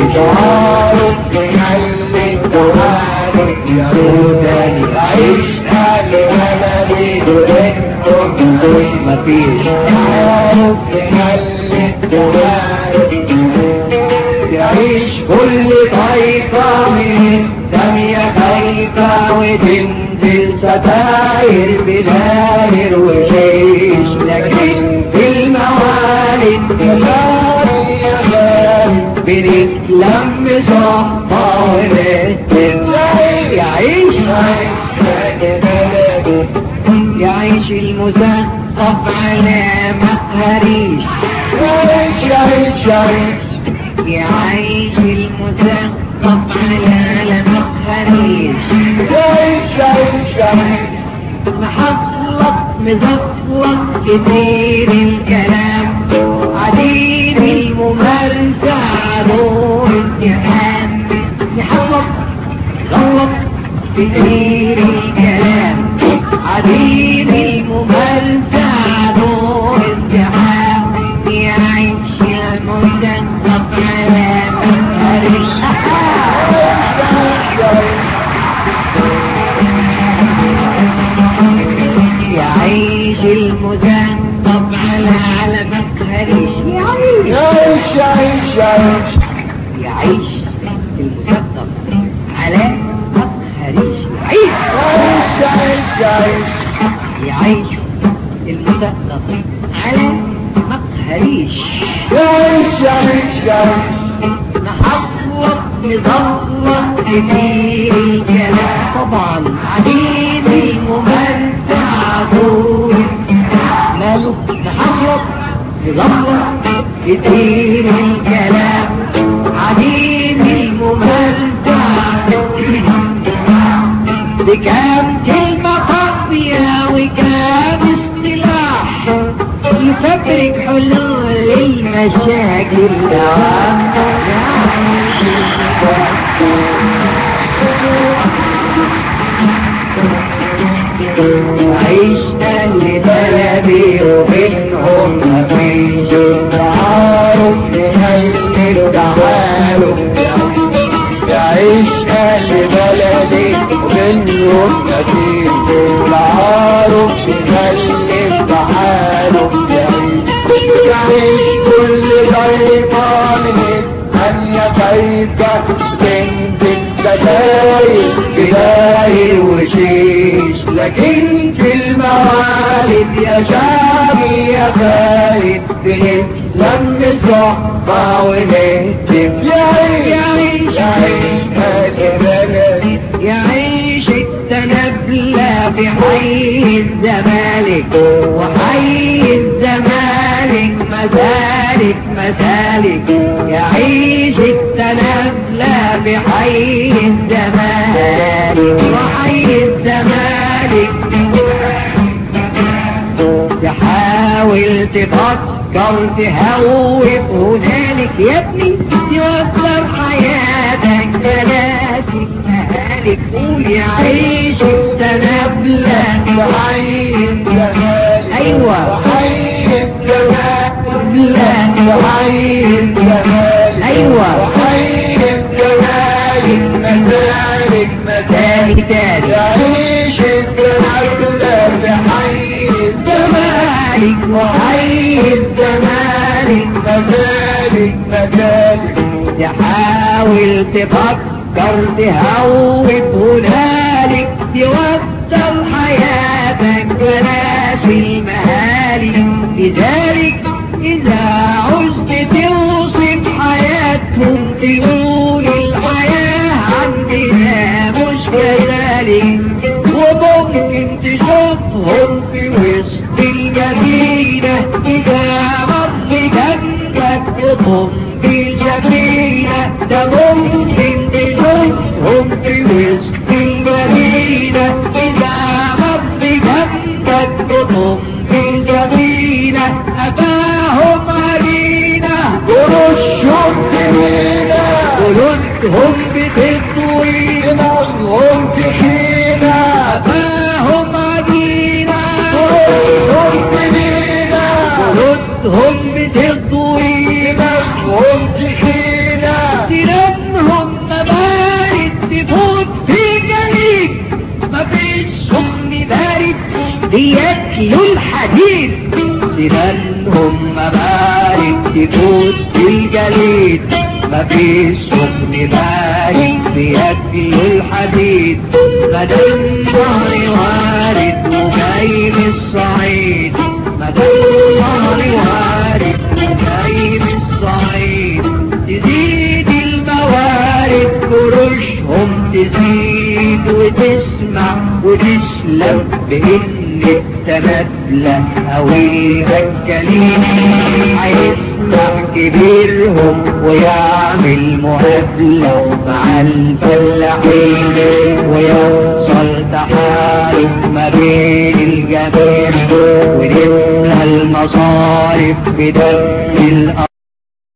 تعارف تخلي تعارف يا روداني عيشها لبلدي وانتم مفيش تعارف تخلي تعارف يعيش كل طائفة من الدنيا خايفة وتنزل ستاير بداير وشيش لكن في الموالد يا يا غالب بنتلم صحبة ونتلم يعيش يعيش المثقف على مقهريش يعيش يعيش يعيش يعيش المثقف على مقهريش يعيش يعيش يعيش محصلط مزفلط كتير الكلام عديد الممارسة عدو الامتحان يحصلط غلط كتير الكلام عديد الممارسة عدو الامتحان يعيش يا مزفلط على يعيش المزنطب على على مقهريش يعيش يعيش يعيش يعيش يعيش المزنطب على مقهريش يعيش يعيش يعيش يعيش يعيش المزنطب على مقهريش يعيش يعيش يعيش نحفظ نظلم كتير الكلام طبعا عديد الممتع عدو ماله نحفظ نظلم كتير الكلام عديد الممتع بكام كلمة خاطية وكام اصطلاح يفبرك حلول المشاكل دوام عيش أهل بلدي وبينهم مفيش تعارف نهيئ التعارف يعيش أهل بلدي ومنهم نتيج العارف يخلي تحالف يعيش يعيش كل ضيفة من الدنيا كيفة بنت الستاير بداير وشيش لكن في الموالد يا شعبي يا خالد بنتلم صحبة ونهتف يعيش يعيش يعيش أهل بلدي يعيش التنبلة في حي الزمالك وحي الزمالك مسالك مسالك يعيش التنبلة في حي الزمالك وحي الزمالك تحاول تفكر تهوب هنالك يا ابني توفر حياتك بلاش المهالك قول يعيش التنبلة وحي الجمال ايوه وحي الجمال لا وحي الجمال ايوه وحي الجمال مزارك تاني تاني يعيش الجمال بحي الجمال جمالك وحي الزمالك مزارك مزارك تحاول تفكر تهوب هنالك توتر حياتك بلاش المهالك لذلك إذا عزت توصف حياتهم تقول الحياة عندنا مش كذلك وممكن تشوفهم في وسط المدينة إذا مر جنبك تضم بالسفينة ده ممكن تشوفهم في وسط المدينة إذا مر جنبك تضم بالسفينة أتاهم علينا ورشهم جميلة قلوبهم بتطوي دماغهم تخينة أتاهم علينا ورشهم جميلة قلوبهم بتطوي دماغهم تخينة سلام جنانهم مبارك تفوت الجليد مفيش سخن بارد بياكلوا الحديد مدام نهر وارد وجاي من الصعيد مدام نهر وارد وجاي من الصعيد تزيد الموارد قروشهم تزيد وتسمع وتسلم بإن التبادلة أو الهجلين هيسمع كبيرهم ويعمل مقابلة مع الفلاحين ويوصل تحالف ما بين الجميع ونملى المصارف بدم الأرض